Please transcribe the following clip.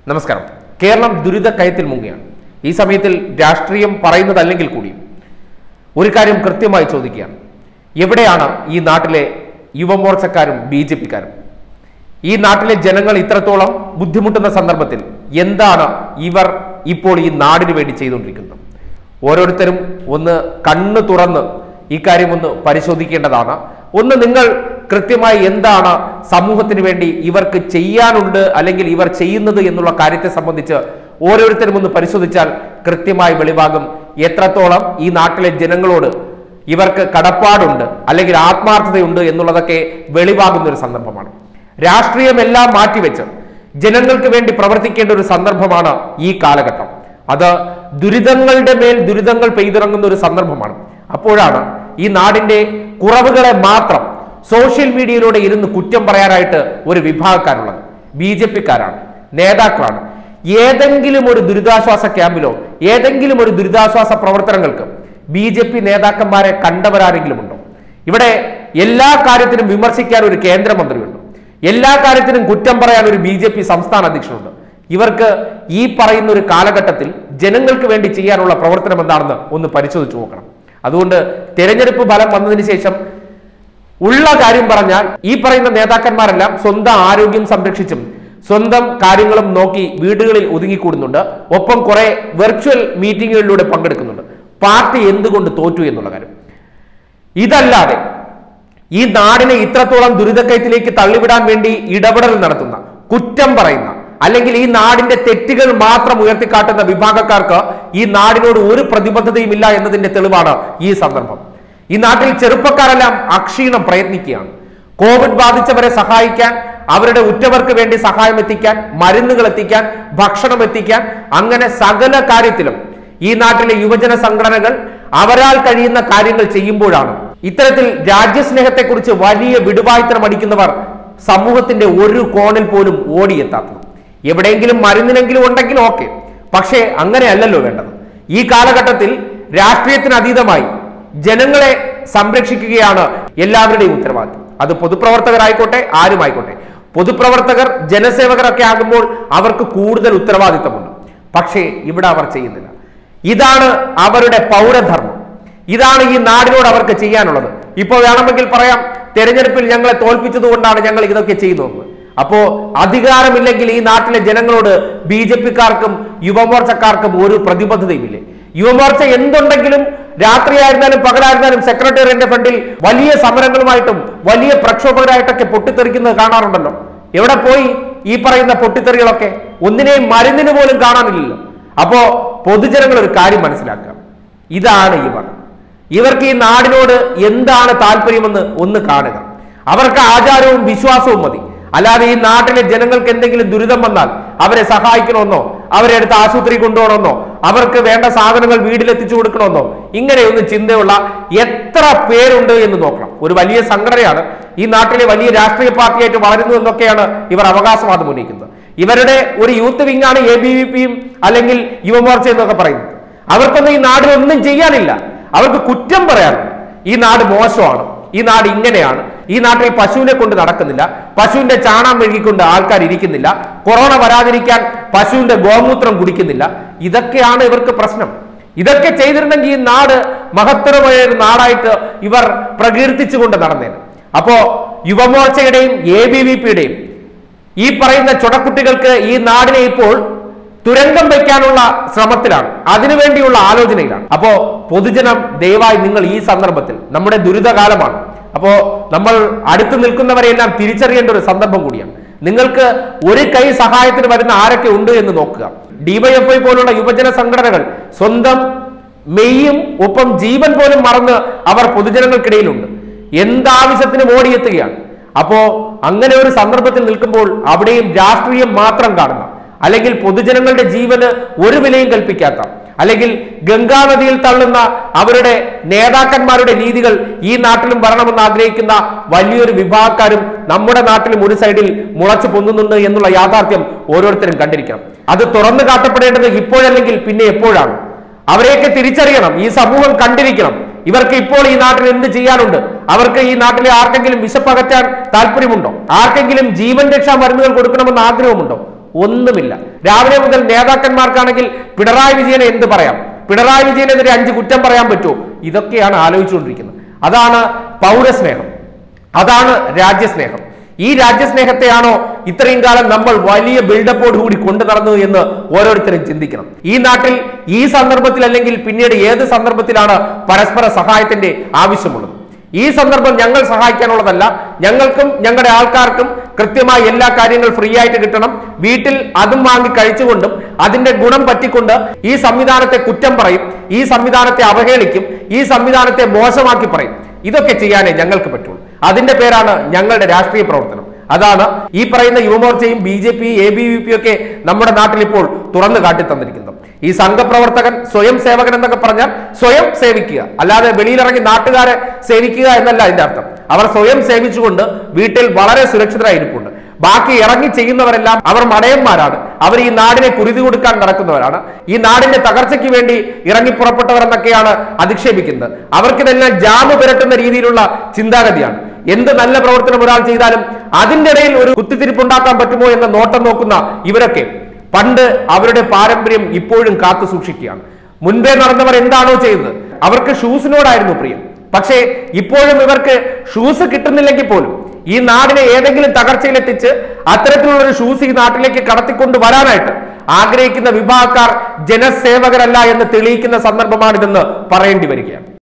നമസ്കാരം കേരളം ദുരിത കയത്തിൽ മുങ്ങിയാണ് ഈ സമയത്തിൽ രാഷ്ട്രീയം പറയുന്നതല്ലെങ്കിൽ കൂടിയും ഒരു കാര്യം കൃത്യമായി ചോദിക്കുകയാണ് എവിടെയാണ് ഈ നാട്ടിലെ യുവമോർച്ചക്കാരും ബി ജെ പിക്കാരും ഈ നാട്ടിലെ ജനങ്ങൾ ഇത്രത്തോളം ബുദ്ധിമുട്ടുന്ന സന്ദർഭത്തിൽ എന്താണ് ഇവർ ഇപ്പോൾ ഈ നാടിന് വേണ്ടി ചെയ്തുകൊണ്ടിരിക്കുന്നത് ഓരോരുത്തരും ഒന്ന് കണ്ണു തുറന്ന് ഇക്കാര്യം ഒന്ന് പരിശോധിക്കേണ്ടതാണ് ഒന്ന് നിങ്ങൾ കൃത്യമായി എന്താണ് സമൂഹത്തിന് വേണ്ടി ഇവർക്ക് ചെയ്യാനുണ്ട് അല്ലെങ്കിൽ ഇവർ ചെയ്യുന്നത് എന്നുള്ള കാര്യത്തെ സംബന്ധിച്ച് ഓരോരുത്തരും ഒന്ന് പരിശോധിച്ചാൽ കൃത്യമായി വെളിവാകും എത്രത്തോളം ഈ നാട്ടിലെ ജനങ്ങളോട് ഇവർക്ക് കടപ്പാടുണ്ട് അല്ലെങ്കിൽ ആത്മാർത്ഥതയുണ്ട് എന്നുള്ളതൊക്കെ വെളിവാകുന്ന ഒരു സന്ദർഭമാണ് രാഷ്ട്രീയമെല്ലാം മാറ്റിവെച്ച് ജനങ്ങൾക്ക് വേണ്ടി പ്രവർത്തിക്കേണ്ട ഒരു സന്ദർഭമാണ് ഈ കാലഘട്ടം അത് ദുരിതങ്ങളുടെ മേൽ ദുരിതങ്ങൾ പെയ്തിറങ്ങുന്ന ഒരു സന്ദർഭമാണ് അപ്പോഴാണ് ഈ നാടിന്റെ കുറവുകളെ മാത്രം സോഷ്യൽ മീഡിയയിലൂടെ ഇരുന്ന് കുറ്റം പറയാനായിട്ട് ഒരു വിഭാഗക്കാരുള്ളത് ബി ജെ പിക്കാരാണ് നേതാക്കളാണ് ഏതെങ്കിലും ഒരു ദുരിതാശ്വാസ ക്യാമ്പിലോ ഏതെങ്കിലും ഒരു ദുരിതാശ്വാസ പ്രവർത്തനങ്ങൾക്ക് ബി ജെ പി നേതാക്കന്മാരെ കണ്ടവരാരെങ്കിലും ഉണ്ടോ ഇവിടെ എല്ലാ കാര്യത്തിനും വിമർശിക്കാൻ ഒരു കേന്ദ്രമന്ത്രിയുണ്ട് എല്ലാ കാര്യത്തിനും കുറ്റം പറയാൻ ഒരു ബി ജെ പി സംസ്ഥാന അധ്യക്ഷനുണ്ട് ഇവർക്ക് ഈ പറയുന്ന ഒരു കാലഘട്ടത്തിൽ ജനങ്ങൾക്ക് വേണ്ടി ചെയ്യാനുള്ള പ്രവർത്തനം എന്താണെന്ന് ഒന്ന് പരിശോധിച്ചു നോക്കണം അതുകൊണ്ട് തെരഞ്ഞെടുപ്പ് ഫലം വന്നതിന് ശേഷം ഉള്ള കാര്യം പറഞ്ഞാൽ ഈ പറയുന്ന നേതാക്കന്മാരെല്ലാം സ്വന്തം ആരോഗ്യം സംരക്ഷിച്ചും സ്വന്തം കാര്യങ്ങളും നോക്കി വീടുകളിൽ ഒതുങ്ങിക്കൂടുന്നുണ്ട് ഒപ്പം കുറെ വെർച്വൽ മീറ്റിങ്ങുകളിലൂടെ പങ്കെടുക്കുന്നുണ്ട് പാർട്ടി എന്തുകൊണ്ട് തോറ്റു എന്നുള്ള കാര്യം ഇതല്ലാതെ ഈ നാടിനെ ഇത്രത്തോളം ദുരിതക്കയത്തിലേക്ക് തള്ളിവിടാൻ വേണ്ടി ഇടപെടൽ നടത്തുന്ന കുറ്റം പറയുന്ന അല്ലെങ്കിൽ ഈ നാടിന്റെ തെറ്റുകൾ മാത്രം ഉയർത്തിക്കാട്ടുന്ന വിഭാഗക്കാർക്ക് ഈ നാടിനോട് ഒരു പ്രതിബദ്ധതയും ഇല്ല എന്നതിന്റെ തെളിവാണ് ഈ സന്ദർഭം ഈ നാട്ടിൽ ചെറുപ്പക്കാരെല്ലാം അക്ഷീണം പ്രയത്നിക്കുകയാണ് കോവിഡ് ബാധിച്ചവരെ സഹായിക്കാൻ അവരുടെ ഉറ്റവർക്ക് വേണ്ടി സഹായം എത്തിക്കാൻ മരുന്നുകൾ എത്തിക്കാൻ ഭക്ഷണം എത്തിക്കാൻ അങ്ങനെ സകല കാര്യത്തിലും ഈ നാട്ടിലെ യുവജന സംഘടനകൾ അവരാൽ കഴിയുന്ന കാര്യങ്ങൾ ചെയ്യുമ്പോഴാണ് ഇത്തരത്തിൽ രാജ്യസ്നേഹത്തെക്കുറിച്ച് വലിയ വിടുവായ്ത്തരം അടിക്കുന്നവർ സമൂഹത്തിന്റെ ഒരു കോണിൽ പോലും ഓടിയെത്താത്തത് എവിടെയെങ്കിലും മരുന്നിനെങ്കിലും ഉണ്ടെങ്കിൽ ഓക്കെ പക്ഷേ അങ്ങനെയല്ലല്ലോ വേണ്ടത് ഈ കാലഘട്ടത്തിൽ രാഷ്ട്രീയത്തിന് അതീതമായി ജനങ്ങളെ സംരക്ഷിക്കുകയാണ് എല്ലാവരുടെയും ഉത്തരവാദിത്വം അത് പൊതുപ്രവർത്തകരായിക്കോട്ടെ ആരുമായിക്കോട്ടെ പൊതുപ്രവർത്തകർ ജനസേവകരൊക്കെ ആകുമ്പോൾ അവർക്ക് കൂടുതൽ ഉത്തരവാദിത്തമുണ്ട് പക്ഷേ ഇവിടെ അവർ ചെയ്യുന്നില്ല ഇതാണ് അവരുടെ പൗരധർമ്മം ഇതാണ് ഈ നാടിനോട് അവർക്ക് ചെയ്യാനുള്ളത് ഇപ്പോൾ വേണമെങ്കിൽ പറയാം തെരഞ്ഞെടുപ്പിൽ ഞങ്ങളെ തോൽപ്പിച്ചത് കൊണ്ടാണ് ഞങ്ങൾ ഇതൊക്കെ ചെയ്യുന്നത് അപ്പോ അധികാരമില്ലെങ്കിൽ ഈ നാട്ടിലെ ജനങ്ങളോട് ബി ജെ പിക്കാർക്കും യുവമോർച്ചക്കാർക്കും ഒരു പ്രതിബദ്ധതയുമില്ലേ യുവമോർച്ച എന്തുണ്ടെങ്കിലും രാത്രിയായിരുന്നാലും പകലായിരുന്നാലും സെക്രട്ടേറിയറ്റിന്റെ ഫ്രണ്ടിൽ വലിയ സമരങ്ങളുമായിട്ടും വലിയ പ്രക്ഷോഭകരായിട്ടൊക്കെ പൊട്ടിത്തെറിക്കുന്നത് കാണാറുണ്ടല്ലോ എവിടെ പോയി ഈ പറയുന്ന പൊട്ടിത്തെറികളൊക്കെ ഒന്നിനെയും മരുന്നിന് പോലും കാണാനില്ലല്ലോ അപ്പോ പൊതുജനങ്ങൾ ഒരു കാര്യം മനസ്സിലാക്കുക ഇതാണ് ഇവർ ഇവർക്ക് ഈ നാടിനോട് എന്താണ് താല്പര്യമെന്ന് ഒന്ന് കാണുക അവർക്ക് ആചാരവും വിശ്വാസവും മതി അല്ലാതെ ഈ നാട്ടിലെ ജനങ്ങൾക്ക് എന്തെങ്കിലും ദുരിതം വന്നാൽ അവരെ സഹായിക്കണമെന്നോ അവരെ അടുത്ത് ആശുപത്രി കൊണ്ടുപോകണമെന്നോ അവർക്ക് വേണ്ട സാധനങ്ങൾ വീട്ടിലെത്തിച്ചു കൊടുക്കണമെന്നോ ഇങ്ങനെയൊന്നും ചിന്തയുള്ള എത്ര പേരുണ്ട് എന്ന് നോക്കണം ഒരു വലിയ സംഘടനയാണ് ഈ നാട്ടിലെ വലിയ രാഷ്ട്രീയ പാർട്ടിയായിട്ട് വളരുന്നു എന്നൊക്കെയാണ് ഇവർ അവകാശവാദം ഉന്നയിക്കുന്നത് ഇവരുടെ ഒരു യൂത്ത് വിങ്ങാണ് എ ബി വി പിയും അല്ലെങ്കിൽ യുവമോർച്ച എന്നൊക്കെ പറയുന്നത് അവർക്കൊന്നും ഈ നാടിൽ ഒന്നും ചെയ്യാനില്ല അവർക്ക് കുറ്റം പറയാനുണ്ട് ഈ നാട് മോശമാണ് ഈ നാട് ഇങ്ങനെയാണ് ഈ നാട്ടിൽ പശുവിനെ കൊണ്ട് നടക്കുന്നില്ല പശുവിന്റെ ചാണാൻ മെഴുകിക്കൊണ്ട് ആൾക്കാർ ഇരിക്കുന്നില്ല കൊറോണ വരാതിരിക്കാൻ പശുവിന്റെ ഗോമൂത്രം കുടിക്കുന്നില്ല ഇതൊക്കെയാണ് ഇവർക്ക് പ്രശ്നം ഇതൊക്കെ ചെയ്തിരുന്നെങ്കിൽ ഈ നാട് മഹത്തരമായ ഒരു നാടായിട്ട് ഇവർ പ്രകീർത്തിച്ചുകൊണ്ട് നടന്നേനെ അപ്പോ യുവമോർച്ചയുടെയും എ ബി വി പിയുടെയും ഈ പറയുന്ന ചുടക്കുട്ടികൾക്ക് ഈ നാടിനെ ഇപ്പോൾ തുരങ്കം വയ്ക്കാനുള്ള ശ്രമത്തിലാണ് അതിനുവേണ്ടിയുള്ള ആലോചനയിലാണ് അപ്പോ പൊതുജനം ദയവായി നിങ്ങൾ ഈ സന്ദർഭത്തിൽ നമ്മുടെ ദുരിതകാലമാണ് അപ്പോ നമ്മൾ അടുത്ത് നിൽക്കുന്നവരെയെല്ലാം തിരിച്ചറിയേണ്ട ഒരു സന്ദർഭം കൂടിയാണ് നിങ്ങൾക്ക് ഒരു കൈ സഹായത്തിന് വരുന്ന ആരൊക്കെ ഉണ്ട് എന്ന് നോക്കുക ഡിവൈഎഫ്ഐ പോലുള്ള യുവജന സംഘടനകൾ സ്വന്തം മെയ്യും ഒപ്പം ജീവൻ പോലും മറന്ന് അവർ പൊതുജനങ്ങൾക്കിടയിലുണ്ട് എന്താവശ്യത്തിനും ഓടിയെത്തുകയാണ് അപ്പോ അങ്ങനെ ഒരു സന്ദർഭത്തിൽ നിൽക്കുമ്പോൾ അവിടെയും രാഷ്ട്രീയം മാത്രം കാണുന്ന അല്ലെങ്കിൽ പൊതുജനങ്ങളുടെ ജീവന് ഒരു വിലയും കൽപ്പിക്കാത്ത അല്ലെങ്കിൽ ഗംഗാനദിയിൽ തള്ളുന്ന അവരുടെ നേതാക്കന്മാരുടെ രീതികൾ ഈ നാട്ടിലും വരണമെന്ന് ആഗ്രഹിക്കുന്ന വലിയൊരു വിഭാഗക്കാരും നമ്മുടെ നാട്ടിലും ഒരു സൈഡിൽ മുളച്ചു പൊന്നുന്നുണ്ട് എന്നുള്ള യാഥാർത്ഥ്യം ഓരോരുത്തരും കണ്ടിരിക്കണം അത് തുറന്നു കാട്ടപ്പെടേണ്ടത് ഇപ്പോഴല്ലെങ്കിൽ പിന്നെ എപ്പോഴാണ് അവരെയൊക്കെ തിരിച്ചറിയണം ഈ സമൂഹം കണ്ടിരിക്കണം ഇവർക്ക് ഇപ്പോൾ ഈ നാട്ടിൽ എന്ത് ചെയ്യാനുണ്ട് അവർക്ക് ഈ നാട്ടിലെ ആർക്കെങ്കിലും വിശപ്പകറ്റാൻ താല്പര്യമുണ്ടോ ആർക്കെങ്കിലും ജീവൻ രക്ഷാ മരുന്നുകൾ കൊടുക്കണമെന്ന് ആഗ്രഹമുണ്ടോ ഒന്നുമില്ല രാവിലെ മുതൽ നേതാക്കന്മാർക്കാണെങ്കിൽ പിണറായി വിജയനെ എന്ത് പറയാം പിണറായി വിജയനെതിരെ അഞ്ച് കുറ്റം പറയാൻ പറ്റുമോ ഇതൊക്കെയാണ് ആലോചിച്ചുകൊണ്ടിരിക്കുന്നത് അതാണ് പൗരസ്നേഹം അതാണ് രാജ്യസ്നേഹം ഈ രാജ്യസ്നേഹത്തെയാണോ ഇത്രയും കാലം നമ്മൾ വലിയ ബിൽഡപ്പോട് കൂടി കൊണ്ടു നടന്നത് എന്ന് ഓരോരുത്തരും ചിന്തിക്കണം ഈ നാട്ടിൽ ഈ സന്ദർഭത്തിൽ അല്ലെങ്കിൽ പിന്നീട് ഏത് സന്ദർഭത്തിലാണ് പരസ്പര സഹായത്തിന്റെ ആവശ്യമുള്ളത് ഈ സന്ദർഭം ഞങ്ങൾ സഹായിക്കാനുള്ളതല്ല ഞങ്ങൾക്കും ഞങ്ങളുടെ ആൾക്കാർക്കും കൃത്യമായി എല്ലാ കാര്യങ്ങൾ ഫ്രീ ആയിട്ട് കിട്ടണം വീട്ടിൽ അതും വാങ്ങി കഴിച്ചുകൊണ്ടും അതിന്റെ ഗുണം പറ്റിക്കൊണ്ട് ഈ സംവിധാനത്തെ കുറ്റം പറയും ഈ സംവിധാനത്തെ അവഹേളിക്കും ഈ സംവിധാനത്തെ മോശമാക്കി പറയും ഇതൊക്കെ ചെയ്യാനേ ഞങ്ങൾക്ക് പറ്റുള്ളൂ അതിന്റെ പേരാണ് ഞങ്ങളുടെ രാഷ്ട്രീയ പ്രവർത്തനം അതാണ് ഈ പറയുന്ന യുവമോർച്ചയും B J P A B V P ഒക്കെ നമ്മുടെ നാട്ടിൽ ഇപ്പോൾ തുറന്നു കാട്ടി തന്നിരിക്കുന്നത് ഈ സംഘപ്രവർത്തകൻ സ്വയം സേവകൻ എന്നൊക്കെ പറഞ്ഞാൽ സ്വയം സേവിക്കുക അല്ലാതെ വെളിയിലിറങ്ങി നാട്ടുകാരെ സേവിക്കുക എന്നല്ല അതിന്റെ അർത്ഥം അവർ സ്വയം സേവിച്ചുകൊണ്ട് വീട്ടിൽ വളരെ സുരക്ഷിതരായിരിപ്പുണ്ട് ബാക്കി ഇറങ്ങി ചെയ്യുന്നവരെല്ലാം അവർ മടയന്മാരാണ് അവർ ഈ നാടിനെ കുരുതി കൊടുക്കാൻ നടക്കുന്നവരാണ് ഈ നാടിന്റെ തകർച്ചയ്ക്ക് വേണ്ടി ഇറങ്ങി പുറപ്പെട്ടവരെന്നൊക്കെയാണ് അധിക്ഷേപിക്കുന്നത് അവർക്കിതെല്ലാം ജാമ് പുരട്ടുന്ന രീതിയിലുള്ള ചിന്താഗതിയാണ് എന്ത് നല്ല പ്രവർത്തനം ഒരാൾ ചെയ്താലും അതിന്റെ ഇടയിൽ ഒരു കുത്തിത്തിരിപ്പുണ്ടാക്കാൻ പറ്റുമോ എന്ന നോട്ടം നോക്കുന്ന ഇവരൊക്കെ പണ്ട് അവരുടെ പാരമ്പര്യം ഇപ്പോഴും കാത്തു സൂക്ഷിക്കുകയാണ് മുൻപേ നടന്നവർ എന്താണോ ചെയ്തത് അവർക്ക് ഷൂസിനോടായിരുന്നു പ്രിയം പക്ഷേ ഇപ്പോഴും ഇവർക്ക് ഷൂസ് കിട്ടുന്നില്ലെങ്കിൽ പോലും ഈ നാടിനെ ഏതെങ്കിലും തകർച്ചയിലെത്തിച്ച് അത്തരത്തിലുള്ള ഒരു ഷൂസ് ഈ നാട്ടിലേക്ക് കടത്തിക്കൊണ്ട് വരാനായിട്ട് ആഗ്രഹിക്കുന്ന വിഭാഗക്കാർ ജനസേവകരല്ല എന്ന് തെളിയിക്കുന്ന സന്ദർഭമാണിതെന്ന് പറയേണ്ടി വരികയാണ്